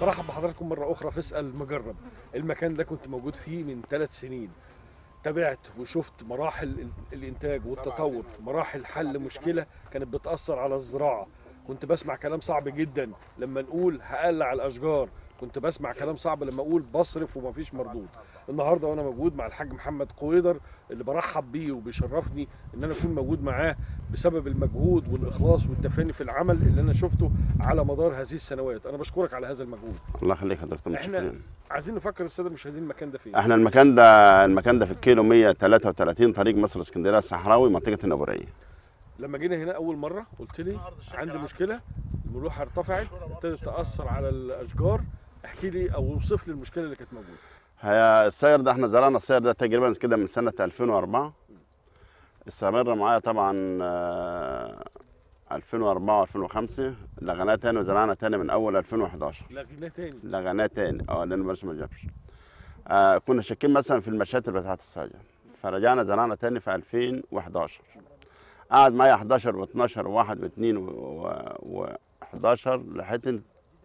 برحب بحضراتكم مرة أخرى في اسأل مجرب المكان ده كنت موجود فيه من ثلاث سنين تابعت وشفت مراحل ال- الإنتاج والتطور مراحل حل مشكلة كانت بتأثر على الزراعة كنت بسمع كلام صعب جدا لما نقول هقلع الأشجار كنت بسمع كلام صعب لما أقول بصرف ومفيش مردود النهارده وانا موجود مع الحاج محمد قويدر اللي برحب بيه وبيشرفني ان انا اكون موجود معاه بسبب المجهود والاخلاص والتفاني في العمل اللي انا شفته على مدار هذه السنوات انا بشكرك على هذا المجهود الله يخليك يا دكتور إحنا- متشكرين عايزين نفكر الساده المشاهدين المكان ده فين احنا المكان ده المكان ده في الكيلو 133 طريق مصر اسكندريه الصحراوي منطقه النبوريه لما جينا هنا اول مره قلت لي عندي مشكله الملوحه ارتفعت ابتدت تاثر على الاشجار احكي لي او اوصف لي المشكله اللي كانت موجوده هي السير ده احنا زرعنا السير ده تقريبا كده من سنه 2004 استمر معايا طبعا آه، 2004 و2005 لغناه تاني وزرعنا تاني من اول 2011 لغيناه تاني لغناه تاني اه لان بس ما جابش آه كنا شاكين مثلا في المشاتل بتاعت السجن فرجعنا زرعنا تاني في 2011 قعد معايا 11 و12 و1 و2 و11 لحد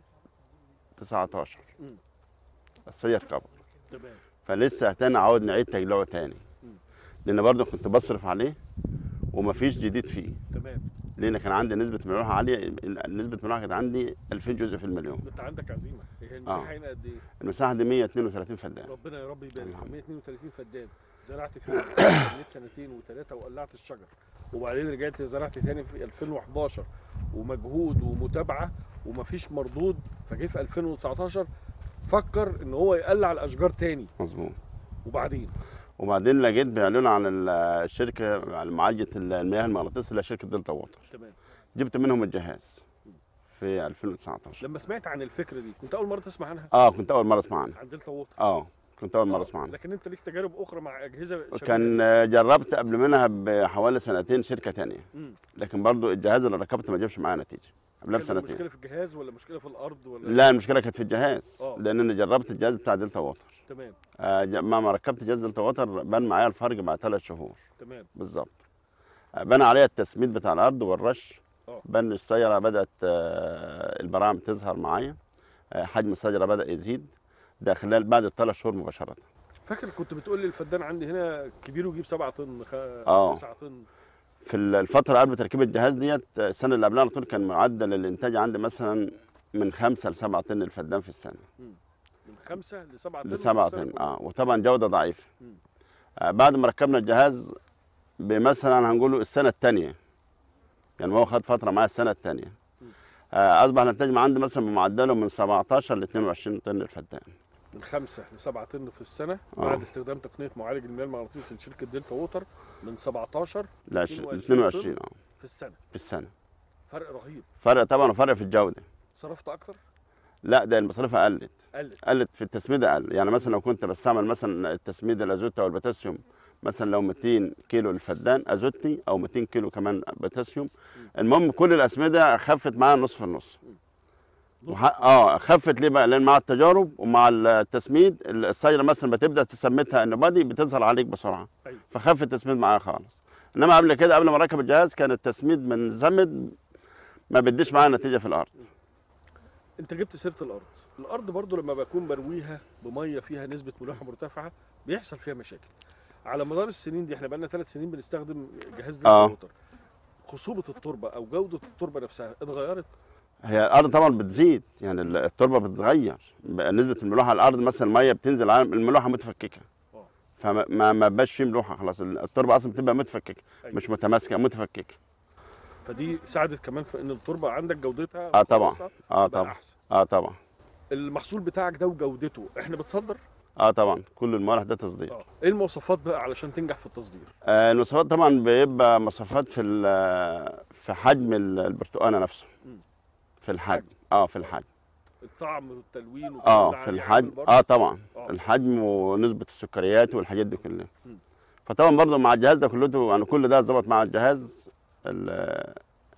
19 مم. السير كبر تمام فلسه تاني عاود نعيد تجلوه تاني مم. لان برضه كنت بصرف عليه ومفيش جديد فيه تمام لان كان عندي نسبه ملوحه عاليه نسبه ملوحه كانت عندي 2000 جزء في المليون انت عندك عزيمه هي المساحه هنا قد ايه المساحه دي 132 فدان ربنا يا رب يبارك في الحمد. 132 فدان زرعت فيه استنيت سنتين وثلاثه وقلعت الشجر وبعدين رجعت زرعت تاني في 2011 ومجهود ومتابعه ومفيش مردود فجه في 2019 فكر ان هو يقلع الاشجار تاني مظبوط وبعدين وبعدين لقيت بيعلنوا عن ال- الشركه عن معالجه المياه المغناطيسيه اللي هي شركه دلتا ووتر تمام جبت منهم الجهاز في 2019 لما سمعت عن الفكره دي كنت اول مره تسمع عنها اه كنت اول مره اسمع عنها عن دلتا ووتر اه كنت اول مره اسمع عنها لكن انت ليك تجارب اخرى مع اجهزه شبيهة كان دي. آه، جربت قبل منها بحوالي سنتين شركه تانية مم. لكن برضو الجهاز اللي ركبته ما جابش معايا نتيجه قبلها كان بسنتين المشكله في الجهاز ولا مشكله في الارض ولا لا المشكله كانت في الجهاز آه. لان انا جربت الجهاز بتاع دلتا ووتر تمام آه، ج- ما ما ركبت جهاز دلتا ووتر بان معايا الفرق بعد ثلاث شهور تمام بالظبط آه، بان عليا التسميد بتاع الارض والرش آه. بان السياره بدات آه، البراعم تظهر معايا آه، حجم الشجره بدا يزيد ده خلال بعد الثلاث شهور مباشره فاكر كنت بتقول لي الفدان عندي هنا كبير ويجيب 7 طن خ... آه. 9 طن في ال- الفتره قبل تركيب الجهاز ديت آه، السنه اللي قبلها على طول كان معدل الانتاج عندي مثلا من خمسة لسبعة طن الفدان في السنه من 5 ل 7 طن لسبعة في السنة طن اه وطبعا جوده ضعيفه مم. آه بعد ما ركبنا الجهاز بمثلا هنقوله السنه الثانيه يعني هو خد فتره معايا السنه الثانيه مم. آه اصبح الانتاج ما عندي مثلا بمعدله من 17 ل 22 طن الفدان من 5 ل 7 طن في السنه آه. بعد استخدام تقنيه معالج المياه المغناطيسي لشركه دلتا ووتر من 17 ل 22 22 اه في السنه في السنه فرق رهيب فرق طبعا وفرق في الجوده صرفت اكتر لا ده المصاريف قلت قلت قلت في التسميد اقل يعني مثلا لو كنت بستعمل مثلا التسميد الازوت او البوتاسيوم مثلا لو 200 كيلو الفدان ازوتي او 200 كيلو كمان بوتاسيوم المهم كل الاسمده خفت معايا نص في النص نص وح... اه خفت ليه بقى لان مع التجارب ومع التسميد السيره مثلا بتبدا تسمتها انه بادي بتظهر عليك بسرعه أيوة. فخف التسميد معايا خالص انما قبل كده قبل ما اركب الجهاز كان التسميد من زمد ما بديش معايا نتيجه في الارض انت جبت سيره الارض الارض برضو لما بكون برويها بميه فيها نسبه ملوحه مرتفعه بيحصل فيها مشاكل على مدار السنين دي احنا بقالنا ثلاث سنين بنستخدم جهاز دلتا آه. ووتر خصوبه التربه او جوده التربه نفسها اتغيرت هي الارض طبعا بتزيد يعني ال- التربه بتتغير بقى نسبه الملوحه على الارض مثلا الميه بتنزل على الملوحه متفككه آه. فما ما ما بقاش فيه ملوحه خلاص ال- التربه اصلا بتبقى متفككه أيوة. مش متماسكه متفككه فدي ساعدت كمان في ان التربه عندك جودتها اه طبعا كويسة، اه تبقى طبعا احسن اه طبعا المحصول بتاعك ده وجودته احنا بتصدر اه طبعا كل الموالح ده تصدير اه ايه المواصفات بقى علشان تنجح في التصدير آه المواصفات طبعا بيبقى مواصفات في ال- في حجم ال- البرتقانه نفسه مم. في الحجم اه في الحجم الطعم والتلوين وكل اه ده في عليه الحجم عامل برضه؟ اه طبعا آه. الحجم ونسبه السكريات والحاجات دي كلها مم. فطبعا برضه مع الجهاز ده كله يعني كل ده ظبط مع الجهاز ال-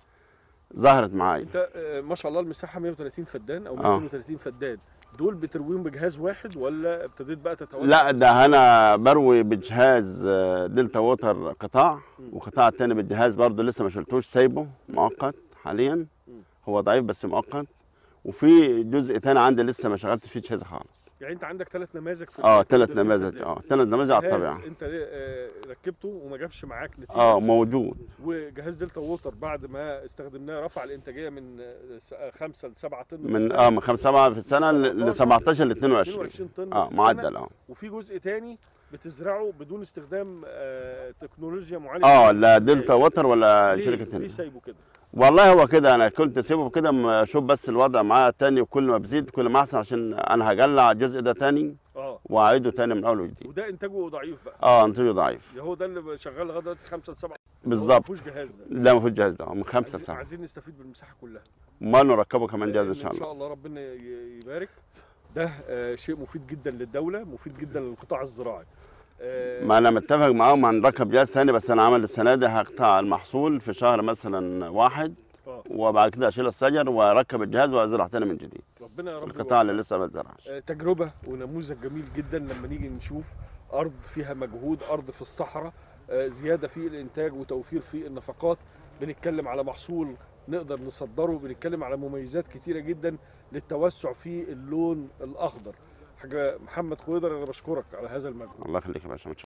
ظهرت معايا انت آه، ما شاء الله المساحه 130 فدان او آه. 230 فدان دول بترويهم بجهاز واحد ولا ابتديت بقى تتوسع لا ده انا بروي بجهاز آه، دلتا ووتر قطاع مم. وقطاع التاني بالجهاز برضه لسه ما شلتوش سايبه مؤقت حاليا مم. هو ضعيف بس مؤقت وفي جزء تاني عندي لسه ما شغلتش فيه جهاز خالص يعني انت عندك ثلاث نماذج في اه البيت ثلاث اللي نماذج بتنزل اه ثلاث نماذج على جهاز الطبيعه انت آه، ركبته وما جابش معاك نتيجه اه موجود وجهاز دلتا ووتر بعد ما استخدمناه رفع الانتاجيه من 5 ل 7 طن في من السنة. اه من 5 7 في السنه ل 17 ل 22 22 طن اه في السنة. معدل اه وفي جزء تاني بتزرعه بدون استخدام آه، تكنولوجيا معالجه اه لا دلتا ووتر ولا ليه- شركه ليه تانية سايبه كده والله هو كده انا كنت سيبه كده اما اشوف بس الوضع معاه تاني وكل ما بزيد كل ما احسن عشان انا هجلع الجزء ده تاني اه واعيده تاني من اول وجديد وده انتاجه ضعيف بقى اه انتاجه ضعيف هو ده اللي شغال لغايه دلوقتي 5 ل 7 بالظبط ما فيهوش جهاز ده لا ما فيش جهاز ده من 5 ل عايزين, 7 عايزين نستفيد بالمساحه كلها امال نركبه كمان جهاز ان شاء ان الله شاء الله ربنا ي- يبارك ده آه، شيء مفيد جدا للدوله مفيد جدا للقطاع الزراعي آه، ما انا متفق معاهم هنركب جهاز تاني بس انا عامل السنه دي هقطع المحصول في شهر مثلا واحد آه. وبعد كده اشيل الشجر واركب الجهاز وازرع تاني من جديد ربنا يا رب القطاع اللي يوفقك. لسه ما اتزرعش آه، تجربة ونموذج جميل جدا لما نيجي نشوف أرض فيها مجهود أرض في الصحراء آه، زيادة في الإنتاج وتوفير في النفقات بنتكلم على محصول نقدر نصدره بنتكلم على مميزات كتيرة جدا للتوسع في اللون الأخضر حاجة محمد خويدر أنا بشكرك على هذا المجهود الله يخليك يا باشا